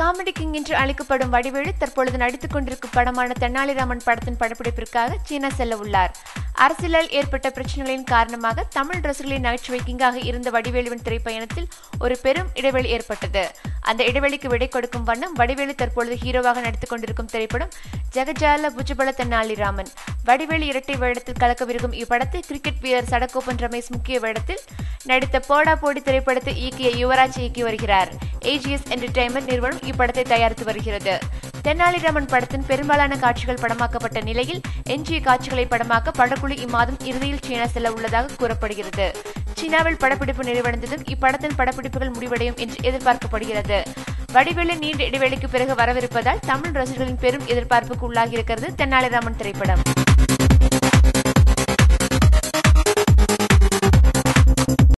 comedy king என்று அழைக்கப்படும் வடிவேலு தற்பொழுது நடித்துக் கொண்டிருக்கும் படமான தென்னாலிராமன் படத்தின் படப்பிடிப்பிற்காக சீனா செல்ல உள்ளார் அரசியலில் ஏற்பட்ட பிரச்சனைகளின் காரணமாக தமிழ் ரசிகர்களின் நகைச்சுவை கிங்காக இருந்த வடிவேலுவின் திரைப்பயணத்தில் ஒரு பெரும் இடைவெளி ஏற்பட்டது அந்த இடைவெளிக்கு விடை கொடுக்கும் வண்ணம் வடிவேலு தற்பொழுது ஹீரோவாக நடித்துக் கொண்டிருக்கும் திரைப்படம் ஜெகஜால புஜபல தென்னாலிராமன் வடிவேலு இரட்டை வேடத்தில் கலக்கவிருக்கும் இப்படத்தை கிரிக்கெட் வீரர் சடகோபன் ரமேஷ் முக்கிய வேடத்தில் நடித்த போடா போடி திரைப்படத்தை இயக்கிய யுவராஜ் இயக்கி வருகிறார் ஏஜிஎஸ் என்டர்டைன்மெண்ட் நிறுவனம் இப்படத்தை தயாரித்து வருகிறது தென்னாலிராமன் படத்தின் பெரும்பாலான காட்சிகள் படமாக்கப்பட்ட நிலையில் எஞ்சிய காட்சிகளை படமாக்க படக்குழு இம்மாதம் இறுதியில் சீனா செல்ல உள்ளதாக கூறப்படுகிறது சீனாவில் படப்பிடிப்பு நிறைவடைந்ததும் இப்படத்தின் படப்பிடிப்புகள் முடிவடையும் என்று எதிர்பார்க்கப்படுகிறது வடிவேலு நீண்ட இடைவெளிக்கு பிறகு வரவிருப்பதால் தமிழ் ரசிகர்களின் பெரும் எதிர்பார்ப்புக்கு உள்ளாகியிருக்கிறது தென்னாலிராமன் திரைப்படம்